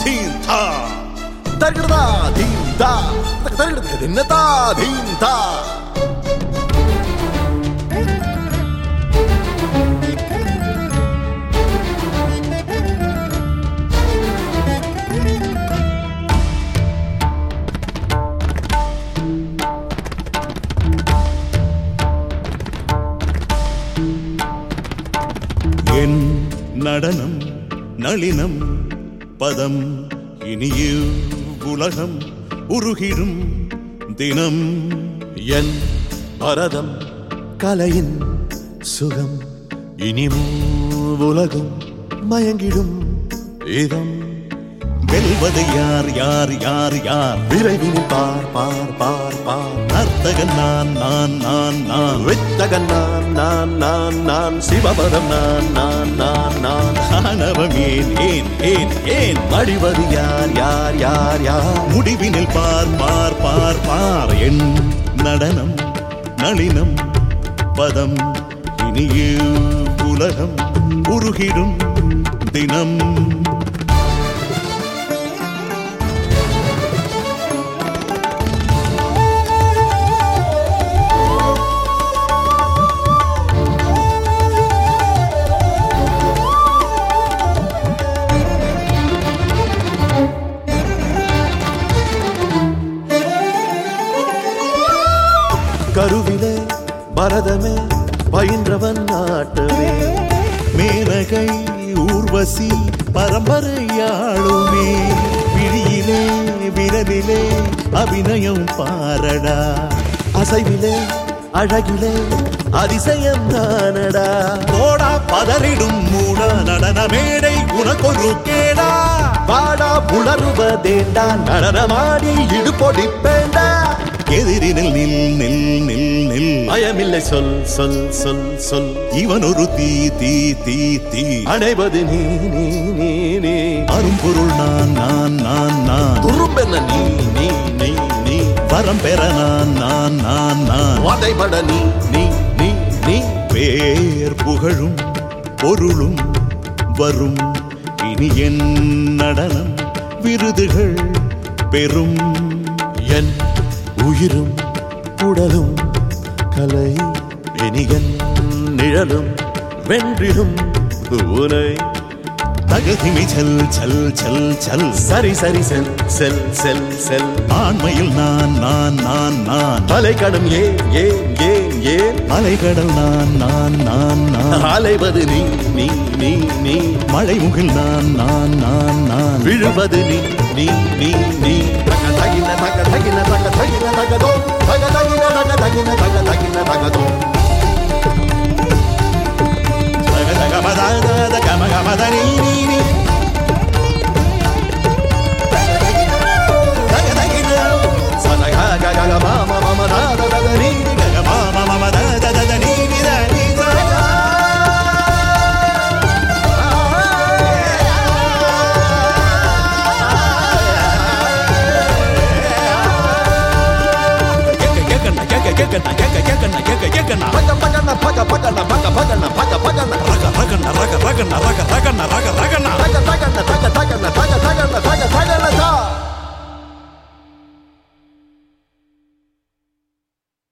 theme தா தருகிறதா theme தா தருகிறது என்னதா தீம் தா என் நடனம் நளினம் பதம் இனிய உலகம் உருகிடும் தினம் என் பரதம் கலையின் சுகம் இனிமோ உலகும் மயங்கிடும் இதம் வெல்வது யார் யார் யார் யார் விரைவில் பார் பார் பார் பார் நர்த்தகன் நான் நான் நான் நான் வித்தகன் நான் நான் நான் நான் சிவபதம் நான் நான் நான் நான் ஆணவம் ஏன் ஏன் ஏன் ஏன் மடிவது யார் யார் யார் யார் முடிவினில் பார் பார் பார் பார் என் நடனம் நளினம் பதம் இனிய உலகம் உருகிடும் தினம் கருவிலே பரதமே பயின்றவன் நாட்டவே மேனகை ஊர்வசி பரம்பரையாளுமே விழியிலே விரலிலே அபிநயம் பாரடா அசைவிலே அழகிலே அதிசயம் தானடா போடா பதறிடும் மூட நடன மேடை உனக்கொரு கேடா வாடா புலருவதேண்டா நடனமாடி இடுபொடி பேண்டா எதிரினில் நில் நில் நில் நில் பயமில்லை சொல் சொல் சொல் சொல் இவன் ஒரு தீ தீ தீ தீ அணைவது நீ நீ நீ நீ அரும்பொருள் நான் நான் நான் நான் துரும்பென்ன நீ நீ நீ நீ வரம் பெற நான் நான் நான் நான் வதைபட நீ நீ நீ நீ பேர் புகழும் பொருளும் வரும் இனி என் நடனம் விருதுகள் பெறும் என் உயிரும் உடலும் கலை இனியன் நிழலும் வென்றிடும் உனை தகதிமை செல் செல் செல் செல் சரி சரி செல் செல் செல் செல் ஆண்மையில் நான் நான் நான் நான் அலைக்கடும் ஏன் ஏன் ஏன் ஏன் அலைகடல் நான் நான் நான் நான் அலைவது நீ நீ நீ நீ மழைமுகில் நான் நான் நான் நான் விழுவது நீ நீ நீ நீ தக தகின தக தகின தக தகின தகதோ தக தகின தக தகின தக தகின தகதோ தக தக மத தக கம கம த நீ நீ நீ தக தகின சதக கக கக மாம மம தாத தக நீ தக ம ம ம ம த த த த நீ நீ த நீ த கேக்க கேக்க கேக்க கேக்க கேக்க கேக்க கேக்க பக பகன பக பகன பக பகன பக பகன ரக ரகன ரக ரகன ரக ரகன ரக ரகன தக தகன